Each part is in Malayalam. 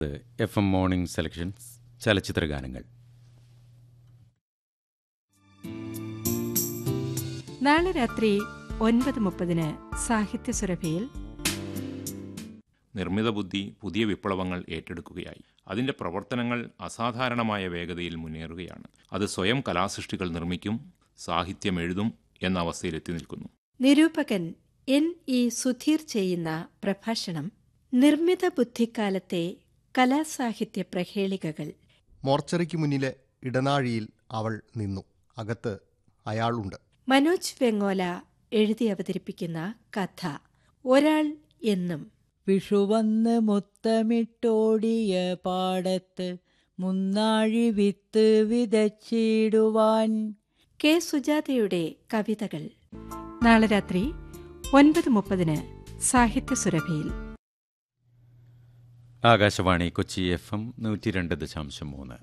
എഫ് എം മോർണിംഗ് സെലക്ഷൻസ് ചലച്ചിത്ര ഗാനങ്ങൾ നാളെ രാത്രി ഒൻപത് മുപ്പതിന് സാഹിത്യ സുരഭിയിൽ നിർമ്മിത ബുദ്ധി പുതിയ വിപ്ലവങ്ങൾ ഏറ്റെടുക്കുകയായി അതിൻ്റെ പ്രവർത്തനങ്ങൾ അസാധാരണമായ വേഗതയിൽ മുന്നേറുകയാണ് അത് സ്വയം കലാസൃഷ്ടികൾ നിർമ്മിക്കും സാഹിത്യം എഴുതും എന്ന അവസ്ഥയിലെത്തി നിൽക്കുന്നു നിരൂപകൻ എൻ ഇ സുധീർ ചെയ്യുന്ന പ്രഭാഷണം നിർമ്മിത ബുദ്ധിക്കാലത്തെ കലാസാഹിത്യ പ്രഹേളികകൾ മോർച്ചറിക്ക് മുന്നിലെ ഇടനാഴിയിൽ അവൾ നിന്നു അകത്ത് അയാളുണ്ട് മനോജ് വെങ്ങോല എഴുതി അവതരിപ്പിക്കുന്ന കഥ ഒരാൾ എന്നും വിഷുവന്ന് മുത്തമിട്ടോടിയ പാടത്ത് മുന്നാഴി വിത്ത് വിതച്ചിടുവാൻ കെ സുജാതയുടെ കവിതകൾ നാളെ രാത്രി ഒൻപത് മുപ്പതിന് സാഹിത്യ സുരഭിയിൽ ആകാശവാണി കൊച്ചി എഫ് എം നൂറ്റി രണ്ട് ദശാംശം മൂന്ന്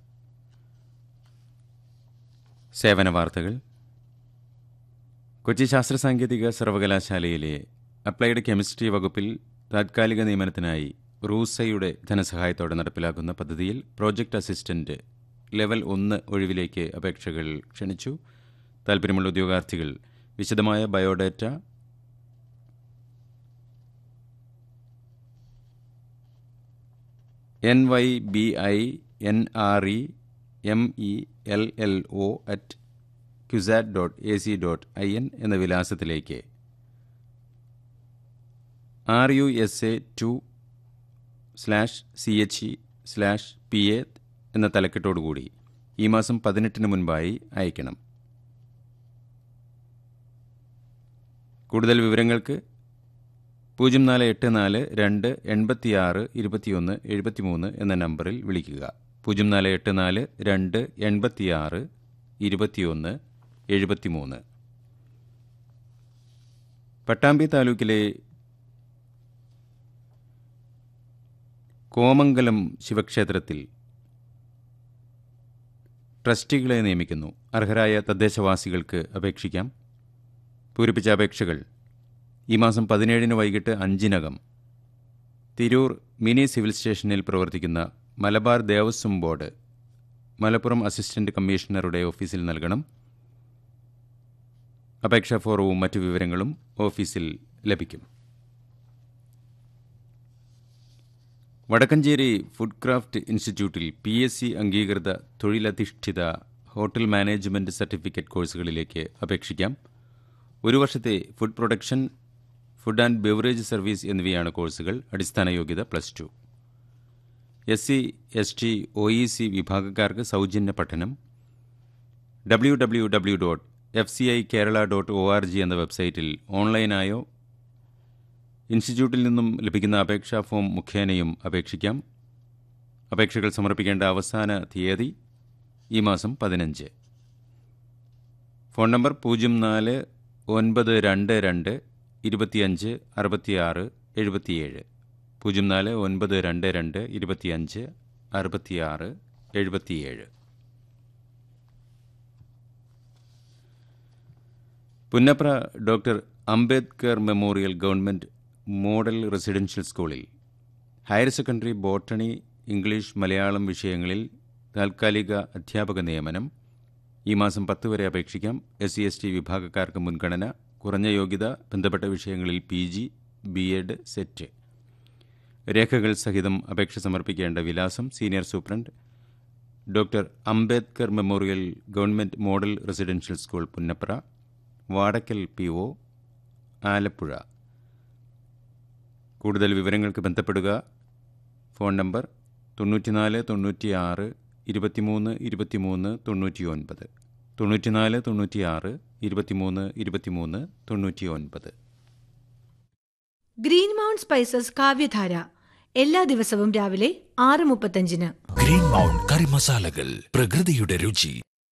സേവന വാർത്തകൾ കൊച്ചി ശാസ്ത്ര സാങ്കേതിക സർവകലാശാലയിലെ അപ്ലൈഡ് കെമിസ്ട്രി വകുപ്പിൽ താത്കാലിക നിയമനത്തിനായി റൂസയുടെ ധനസഹായത്തോടെ നടപ്പിലാക്കുന്ന പദ്ധതിയിൽ പ്രോജക്ട് അസിസ്റ്റന്റ് ലെവൽ ഒന്ന് ഒഴിവിലേക്ക് അപേക്ഷകൾ ക്ഷണിച്ചു താൽപ്പര്യമുള്ള ഉദ്യോഗാർത്ഥികൾ വിശദമായ biodata N Y B I N R E M E L L O at CUSAT dot A C dot I N എന്ന വിലാസത്തിലേക്ക് R U S A two slash C H E slash P A എന്ന തലക്കെട്ടോടുകൂടി ഈ മാസം പതിനെട്ടിന് മുൻപായി അയക്കണം കൂടുതൽ വിവരങ്ങൾക്ക് പൂജ്യം നാല് എട്ട് നാല് രണ്ട് എൺപത്തിയാറ് ഇരുപത്തിയൊന്ന് എഴുപത്തിമൂന്ന് എന്ന നമ്പറിൽ വിളിക്കുക പൂജ്യം നാല് എട്ട് നാല് രണ്ട് എൺപത്തിയാറ് ഇരുപത്തിയൊന്ന് എഴുപത്തിമൂന്ന് പട്ടാമ്പി താലൂക്കിലെ കോമംഗലം ശിവക്ഷേത്രത്തിൽ ട്രസ്റ്റികളെ നിയമിക്കുന്നു അർഹരായ തദ്ദേശവാസികൾക്ക് അപേക്ഷിക്കാം പൂരിപ്പിച്ച അപേക്ഷകൾ ഈ മാസം പതിനേഴിന് വൈകിട്ട് അഞ്ചിനകം തിരൂർ മിനി സിവിൽ സ്റ്റേഷനിൽ പ്രവർത്തിക്കുന്ന മലബാർ ദേവസ്വം ബോർഡ് മലപ്പുറം അസിസ്റ്റന്റ് കമ്മീഷണറുടെ ഓഫീസിൽ നൽകണം അപേക്ഷാ ഫോറവും മറ്റു വിവരങ്ങളും ഓഫീസിൽ ലഭിക്കും വടക്കഞ്ചേരി ഫുഡ് ക്രാഫ്റ്റ് ഇൻസ്റ്റിറ്റ്യൂട്ടിൽ പി എസ് സി അംഗീകൃത തൊഴിലധിഷ്ഠിത ഹോട്ടൽ മാനേജ്മെന്റ് സർട്ടിഫിക്കറ്റ് കോഴ്സുകളിലേക്ക് അപേക്ഷിക്കാം ഒരു വർഷത്തെ food production food and beverage service എന്നിവയാണ് കോഴ്സുകൾ അടിസ്ഥാന യോഗ്യത plus two S C S T O E C വിഭാഗക്കാർക്ക് സൗജന്യ പഠനം W W W dot F C I Kerala dot O R G എന്ന വെബ്സൈറ്റിൽ ഓൺലൈനായോ ഇൻസ്റ്റിറ്റ്യൂട്ടിൽ നിന്നും ലഭിക്കുന്ന അപേക്ഷാ ഫോം മുഖേനയും അപേക്ഷിക്കാം അപേക്ഷകൾ സമർപ്പിക്കേണ്ട അവസാന തീയതി ഈ മാസം പതിനഞ്ച് ഫോൺ നമ്പർ പൂജ്യം നാല് ഒൻപത് രണ്ട് രണ്ട് ഇരുപത്തിയഞ്ച് അറുപത്തിയാറ് എഴുപത്തിയേഴ് പൂജ്യം നാല് ഒൻപത് രണ്ട് രണ്ട് ഇരുപത്തിയഞ്ച് അറുപത്തിയാറ് എഴുപത്തിയേഴ് Punnapra doctor Ambedkar memorial government model residential സ്കൂളിൽ higher secondary botany English Malayalam വിഷയങ്ങളിൽ താൽക്കാലിക അധ്യാപക നിയമനം ഈ മാസം പത്ത് വരെ അപേക്ഷിക്കാം എസ് സി എസ് ടി വിഭാഗക്കാർക്ക് മുൻഗണന കുറഞ്ഞ യോഗ്യത ബന്ധപ്പെട്ട വിഷയങ്ങളിൽ P G B Ed SET രേഖകൾ സഹിതം അപേക്ഷ സമർപ്പിക്കേണ്ട വിലാസം senior superintendent doctor Ambedkar memorial government model residential school Punnapra Vadakkal P O Alappuzha കൂടുതൽ വിവരങ്ങൾക്ക് ബന്ധപ്പെടുക ഫോൺ നമ്പർ തൊണ്ണൂറ്റിനാല് തൊണ്ണൂറ്റിയാറ് ഇരുപത്തിമൂന്ന് ഇരുപത്തിമൂന്ന് തൊണ്ണൂറ്റിയൊൻപത് തൊണ്ണൂറ്റിനാല് തൊണ്ണൂറ്റിയാറ് ഇരുപത്തിമൂന്ന് ഇരുപത്തിമൂന്ന് തൊണ്ണൂറ്റിയൊൻപത് ഗ്രീൻ മൗണ്ട് സ്പൈസസ് കാവ്യധാര എല്ലാ ദിവസവും രാവിലെ ആറ് മുപ്പത്തഞ്ചിന് ഗ്രീൻ മൗണ്ട് കറി മസാലകൾ പ്രകൃതിയുടെ രുചി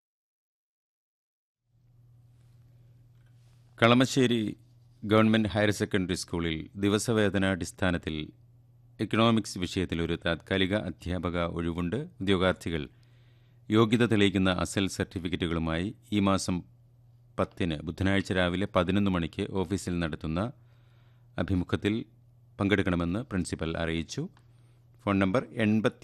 കളമശ്ശേരി ഗവൺമെൻറ് ഹയർ സെക്കൻഡറി സ്കൂളിൽ ദിവസവേതനാടിസ്ഥാനത്തിൽ എക്കണോമിക്സ് വിഷയത്തിൽ ഒരു താത്കാലിക അധ്യാപക ഒഴിവുണ്ട് ഉദ്യോഗാർത്ഥികൾ യോഗ്യത തെളിയിക്കുന്ന അസൽ സർട്ടിഫിക്കറ്റുകളുമായി ഈ മാസം പത്തിന് ബുധനാഴ്ച രാവിലെ പതിനൊന്ന് മണിക്ക് ഓഫീസിൽ നടത്തുന്ന അഭിമുഖത്തിൽ പങ്കെടുക്കണമെന്ന് പ്രിൻസിപ്പൽ അറിയിച്ചു ഫോൺ നമ്പർ എൺപത്തി